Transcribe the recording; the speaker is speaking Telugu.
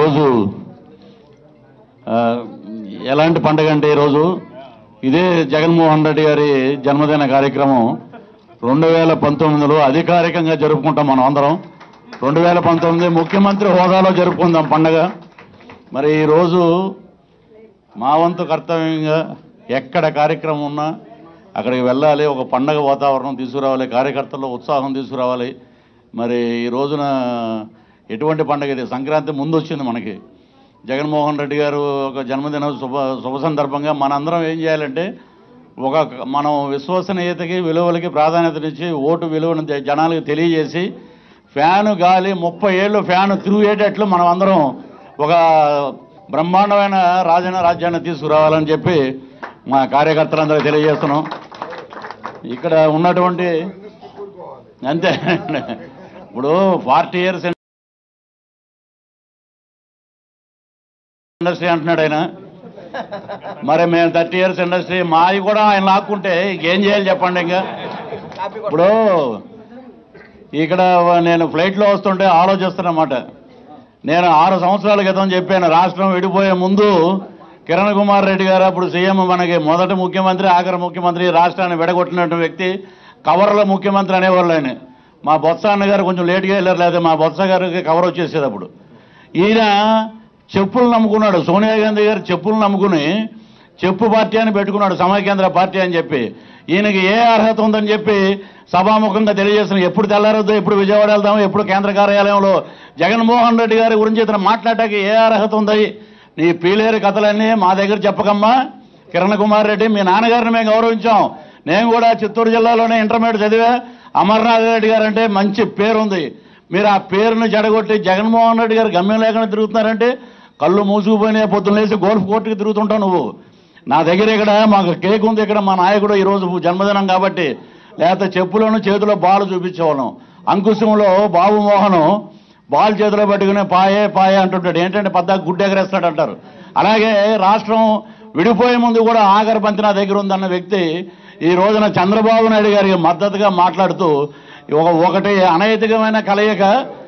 ఈరోజు ఆ, ఎలాంటి పండుగ అంటే ఈరోజు ఇదే జగన్మోహన్ రెడ్డి గారి జన్మదిన కార్యక్రమం రెండు వేల పంతొమ్మిదిలో అధికారికంగా జరుపుకుంటాం మనం అందరం రెండు వేల పంతొమ్మిది ముఖ్యమంత్రి హోదాలో జరుపుకుందాం పండగ మరి ఈరోజు మా వంతు కర్తవ్యంగా ఎక్కడ కార్యక్రమం ఉన్నా అక్కడికి వెళ్ళాలి ఒక పండగ వాతావరణం తీసుకురావాలి కార్యకర్తల్లో ఉత్సాహం తీసుకురావాలి మరి ఈ రోజున ఎటువంటి పండగ ఇది సంక్రాంతి ముందు వచ్చింది మనకి జగన్మోహన్ రెడ్డి గారు ఒక జన్మదిన శుభ శుభ సందర్భంగా మనందరం ఏం చేయాలంటే ఒక మనం విశ్వసనీయతకి విలువలకి ప్రాధాన్యతనిచ్చి ఓటు విలువను జ- జనాలకు తెలియజేసి ఫ్యాను గాలి ముప్పై ఏళ్ళు ఫ్యాను తిరిగేటట్లు మనం అందరం ఒక బ్రహ్మాండమైన రాజన రాజ్యాన్ని తీసుకురావాలని చెప్పి మా కార్యకర్తలందరికీ తెలియజేస్తున్నాం ఇక్కడ ఉన్నటువంటి అంతే ఇప్పుడు ఫార్టీ ఇయర్స్ ఇండస్ట్రీ అంటున్నాడు ఆయన మరి మేము థర్టీ ఇయర్స్ ఇండస్ట్రీ మాది కూడా ఆయన లాక్కుంటే ఇంకేం చేయాలి చెప్పండి ఇంకా ఇప్పుడు ఇక్కడ నేను ఫ్లైట్లో వస్తుంటే ఆలోచిస్తున్నమాట నేను ఆరు సంవత్సరాల క్రితం చెప్పాను రాష్ట్రం విడిపోయే ముందు కిరణ్ కుమార్ రెడ్డి గారు అప్పుడు సీఎం మనకి మొదటి ముఖ్యమంత్రి ఆఖరి ముఖ్యమంత్రి రాష్ట్రాన్ని విడగొట్టినటువంటి వ్యక్తి కవర్ల ముఖ్యమంత్రి అనేవాళ్ళు ఆయన మా బొత్స అన్న గారు కొంచెం లేట్గా వెళ్ళారు లేదా మా బొత్స గారికి కవర్ వచ్చేసేది అప్పుడు ఈయన చెప్పులు నమ్ముకున్నాడు సోనియా గాంధీ గారు చెప్పులు నమ్ముకుని చెప్పు పార్టీ అని పెట్టుకున్నాడు సమైకేంద్ర పార్టీ అని చెప్పి ఈయనకి ఏ అర్హత ఉందని చెప్పి సభాముఖంగా తెలియజేసిన ఎప్పుడు తెల్లారొద్దు ఎప్పుడు విజయవాడ వెళ్దాము ఎప్పుడు కేంద్ర కార్యాలయంలో జగన్మోహన్ రెడ్డి గారి గురించి ఇతను మాట్లాడటానికి ఏ అర్హత ఉంది నీ పీలేరు కథలన్నీ మా దగ్గర చెప్పకమ్మా కిరణ్ కుమార్ రెడ్డి మీ నాన్నగారిని మేము గౌరవించాం నేను కూడా చిత్తూరు జిల్లాలోనే ఇంటర్మీడియట్ చదివా అమర్నాథ్ రెడ్డి గారు అంటే మంచి పేరుంది మీరు ఆ పేరును జడగొట్టి జగన్మోహన్ రెడ్డి గారు గమ్యం లేకుండా తిరుగుతున్నారంటే కళ్ళు మూసుకుపోయినాయి పొద్దున్న లేచి గోల్ఫ్ కోర్టుకి తిరుగుతుంటావు నువ్వు నా దగ్గర ఇక్కడ మాకు కేక్ ఉంది ఇక్కడ మా నాయకుడు ఈరోజు జన్మదినం కాబట్టి లేకపోతే చెప్పులను చేతిలో బాల్ చూపించేవాళ్ళం అంకుశంలో బాబు మోహను బాల్ చేతిలో పట్టుకుని పాయే పాయే అంటుంటాడు ఏంటంటే పెద్ద గుడ్డు ఎగరేస్తాడు అంటారు అలాగే రాష్ట్రం విడిపోయే ముందు కూడా ఆఖరి పంతి నా దగ్గర ఉందన్న వ్యక్తి ఈ రోజున చంద్రబాబు నాయుడు గారికి మద్దతుగా మాట్లాడుతూ ఒక ఒకటి అనైతికమైన కలయిక